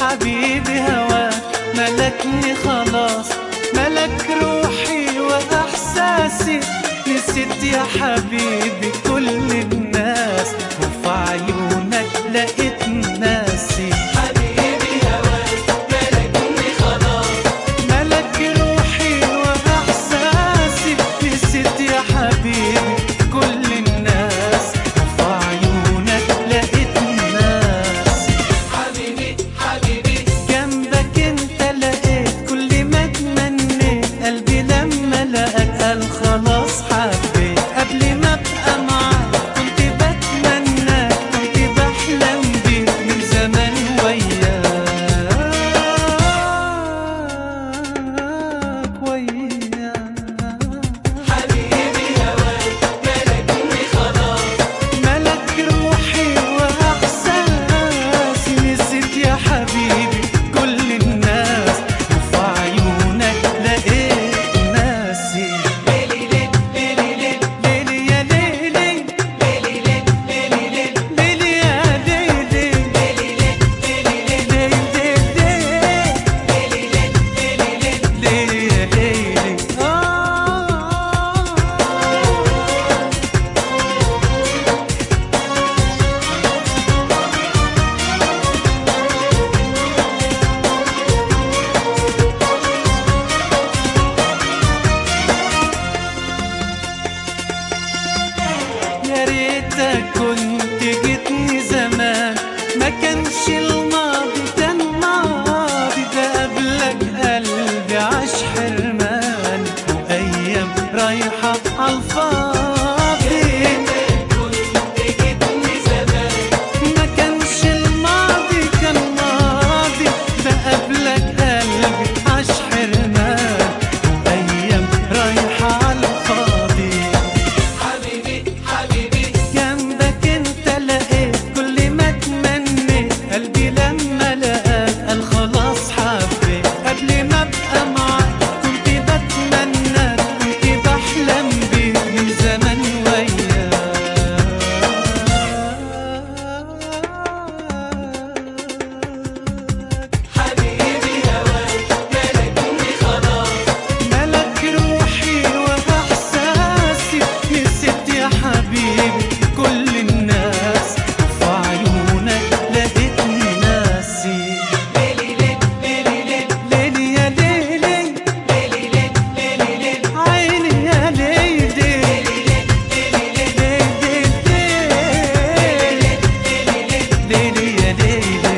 حبيبي هواك ملكني خلاص ملك روحي واحساسي نسيت يا حبيبي كل الناس وفي عيونك لقيت ناسي حبيبي هواك ملكني خلاص ملك روحي واحساسي نسيت يا حبيبي كل الناس وفي عيونك لقيت ناسي حبيبي حبيبي جنبك انت لقيت كل ما تمنيت قلبي لما لقاك قال خلاص حبيت قبل ما ابقى معاك كنت بتمنى كنت بحلم بيك من زمان وياك وياك حبيبي هواك ملكني خلاص ملك روحي واحساسي نسيت يا حبيبي كل الناس وفي عيونك لقيت ناسي ليلي ليل ليلي ليل ليلي يا ليلي ليلي ليل ليلي ليل ليلي يا ليلي ليلي ليل ليلي ليل ليلي ليلي ليلي ليل ليلي ليل ليلي يا ليلي آه يا ريتك كنت جيتني زمان ما كانش الماضي كان ماضي ده قبلك قلبي عاش حرمان وايام رايحه عالفاضي كنت جيتني زمان ما كانش الماضي كان ماضي ده قبلك قلبي عاش حرمان وايام رايحه عالفاضي حبيبي حبيبي جنبك انت لقيت كل ما تمنيت قلبي لما لقاك قال خلاص حبيت قبل ما ابقى معاك كنت بتمنى كنت بحلم بيك من زمان وياك حبيبي هواك ملكني خلاص ملك روحي واحساسي نسيت يا حبيبي كل الناس وفي عيونك لقيت ناسي ليلي ليل ليلي ليل ليلي يا ليلي ليلي ليل ليلي ليل عيني يا ليلي ليلي ليل ليلي ليل ليلي ليلي ليلي ليل ليلي يا ليلي